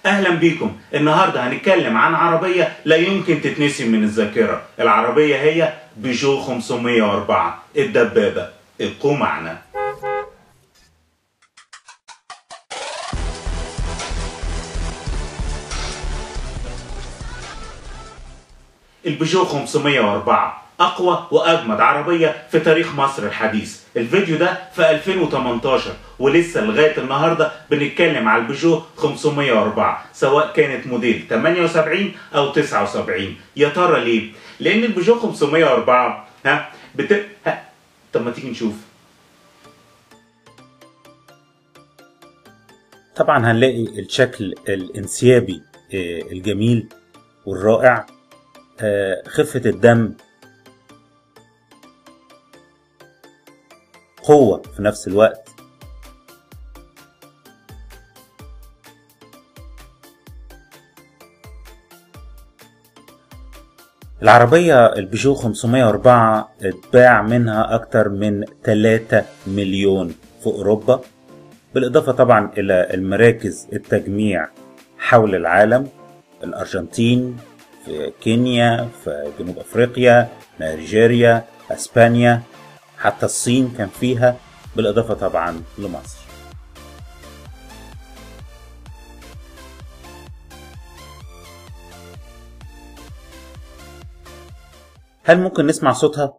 اهلا بيكم النهارده هنتكلم عن عربيه لا يمكن تتنسي من الذاكره العربيه هي بيجو 504 الدبابه ابقوا معنا البيجو 504 اقوى واجمد عربيه في تاريخ مصر الحديث الفيديو ده في 2018 ولسه لغايه النهارده بنتكلم على البيجو 504 سواء كانت موديل 78 او 79 يا ترى ليه لان البيجو 504 ها بت ها طب ما تيجي نشوف طبعا هنلاقي الشكل الانسيابي آه، الجميل والرائع آه، خفة الدم قوة في نفس الوقت العربية البيجو 504 اتباع منها أكتر من 3 مليون في أوروبا بالإضافة طبعا إلى المراكز التجميع حول العالم الأرجنتين في كينيا في جنوب أفريقيا نيجيريا أسبانيا حتى الصين كان فيها بالإضافة طبعا لمصر هل ممكن نسمع صوتها؟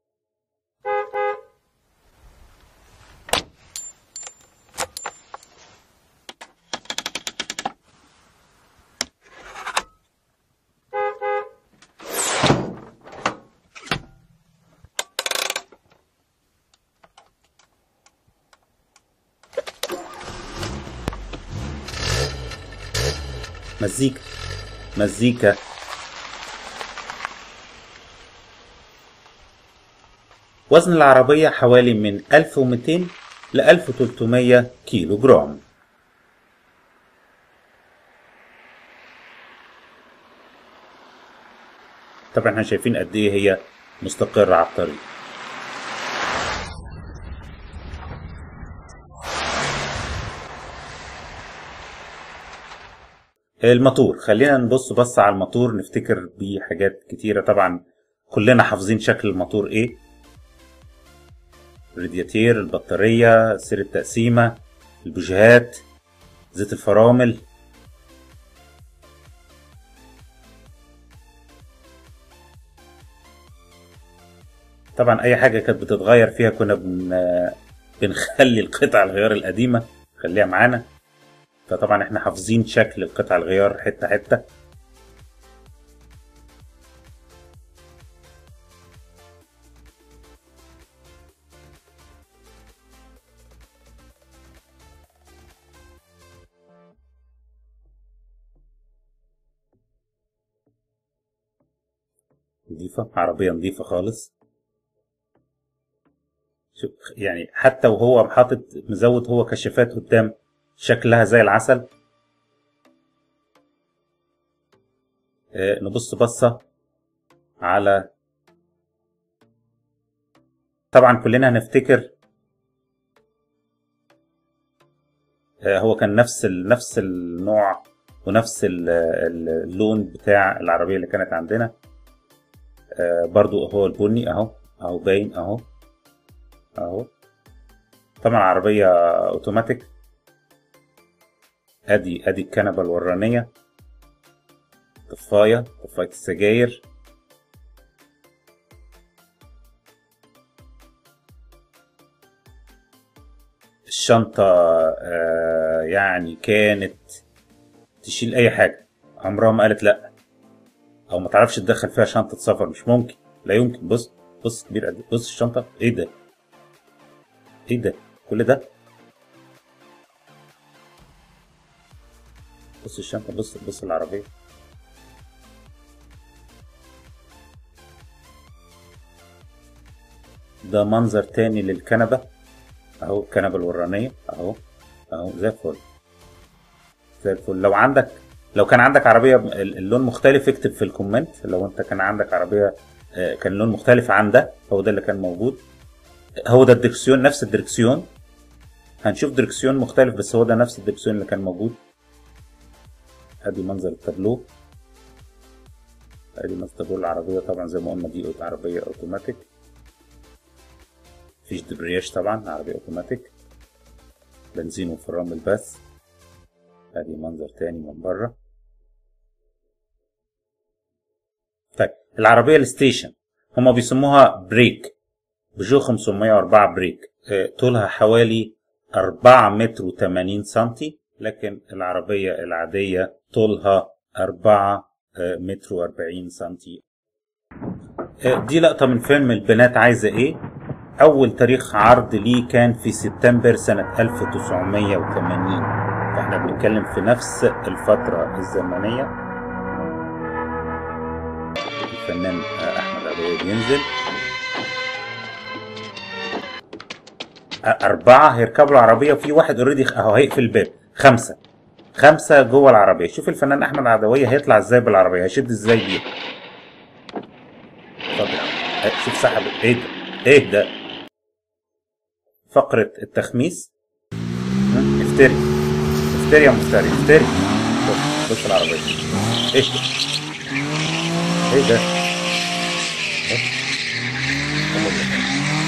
مزيكا مزيكا وزن العربية حوالي من 1200 ل 1300 كيلو جرام طبعا احنا شايفين قد ايه هي مستقرة على الطريق الموتور خلينا نبص بص على الموتور نفتكر بيه حاجات كتيرة طبعا كلنا حافظين شكل الموتور ايه الرادياتير البطارية سير التقسيمة البوجيهات زيت الفرامل طبعا اي حاجة كانت بتتغير فيها كنا بن... بنخلي القطع الغيار القديمة خليها معانا فطبعا احنا حافظين شكل القطع الغيار حتة حتة نظيفة عربية نظيفة خالص شوف يعني حتى وهو حاطط مزود هو كشافات قدام شكلها زي العسل آه، نبص بصة على طبعا كلنا هنفتكر آه، هو كان نفس ال... نفس النوع ونفس ال- ال- اللون بتاع العربية اللي كانت عندنا آه، برضو هو البني اهو اهو باين اهو اهو طبعا عربية اوتوماتيك ادي ادي الكنبة الورانية طفاية طفاية السجاير الشنطة آه يعني كانت تشيل أي حاجة عمرها ما قالت لأ أو ما تعرفش تدخل فيها شنطة سفر مش ممكن لا يمكن بص بص كبير قد إيه. بص الشنطة إيه ده إيه ده كل ده بص الشنطة بص بص العربية ده منظر تاني للكنبة اهو الكنبة الورانية اهو اهو زي الفل زي الفل لو عندك لو كان عندك عربية ال- اللون مختلف اكتب في الكومنت لو انت كان عندك عربية آه، كان لون مختلف عن ده هو ده اللي كان موجود هو ده الدركسيون نفس الدركسيون هنشوف دركسيون مختلف بس هو ده نفس الدركسيون اللي كان موجود ادي منظر التابلو ادي منظر تابلو العربية طبعا زي ما قلنا دي عربية اوتوماتيك مفيش دبرياج طبعا عربية اوتوماتيك بنزين وفرامل بس ادي منظر تاني من بره طيب العربية الستيشن هما بيسموها بريك بيجو 504 بريك آه، طولها حوالي 4 متر و80 سنتي لكن العربية العادية طولها 4 آه، متر و40 سنتي آه، دي لقطة من فيلم البنات عايزة ايه أول تاريخ عرض ليه كان في سبتمبر سنة 1980 فاحنا بنتكلم في نفس الفترة الزمنية الفنان أحمد عباية بينزل أربعة هيركبوا العربية وفي واحد اوريدي أهو هيقفل الباب خمسة خمسة جوه العربية شوف الفنان أحمد عدوية هيطلع ازاي بالعربية هيشد ازاي بيها اتفضل يا عم. شوف سحب ايه ده ايه ده فقرة التخميس هم؟ افتري افتري يا مفتري افتري بص بص العربية ايه ده ايه ده ايه أمال إيه؟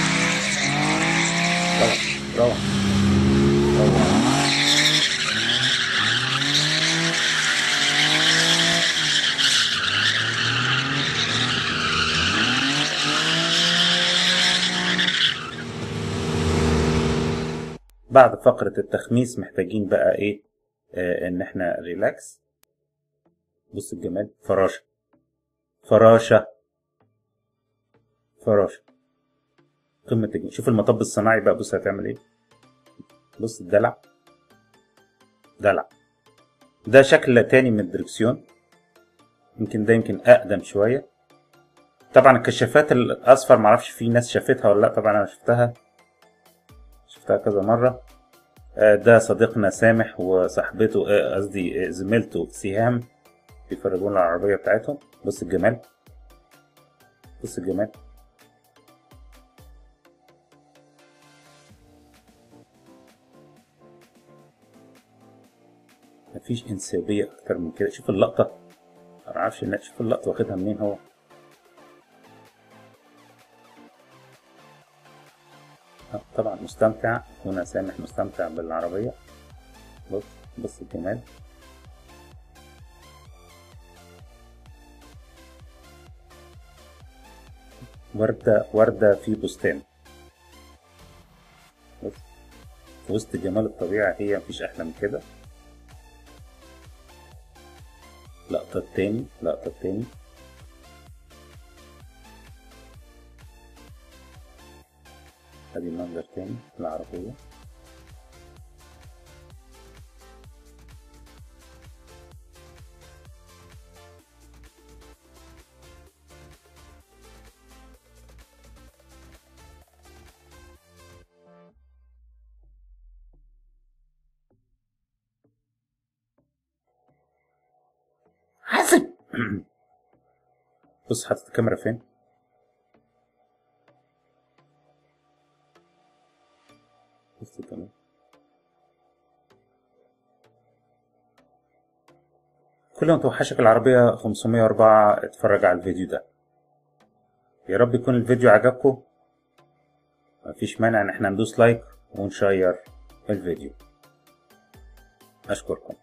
روح روح روح بعد فقرة التخميس محتاجين بقى ايه آه ان احنا ريلاكس بص الجمال فراشة فراشة فراشة قمة الجمال شوف المطب الصناعي بقى بص هتعمل ايه بص الدلع دلع ده شكل تاني من الدركسيون يمكن ده يمكن اقدم شوية طبعا الكشافات الاصفر معرفش في ناس شافتها ولا لا طبعا انا شفتها شفتها كذا مرة آه، ده صديقنا سامح وصاحبته آه، قصدي آه، زميلته سهام بيفرجونا العربية بتاعتهم بص الجمال بص الجمال مفيش انسيابية أكتر من كده شوف اللقطة معرفش إن- شوف اللقطة واخدها منين هو آه، طبعا مستمتع هنا سامح مستمتع بالعربية بص بص الجمال وردة وردة في بستان بص في وسط جمال الطبيعة هي مفيش أحلى من كده لقطة التاني لقطة التاني ادي منظر تاني العربية حاسب بص حاطط الكاميرا فين بص كمان كل ما توحشك العربية 504 اتفرج على الفيديو ده يا رب يكون الفيديو عجبكم مفيش مانع ان احنا ندوس لايك ونشير الفيديو اشكركم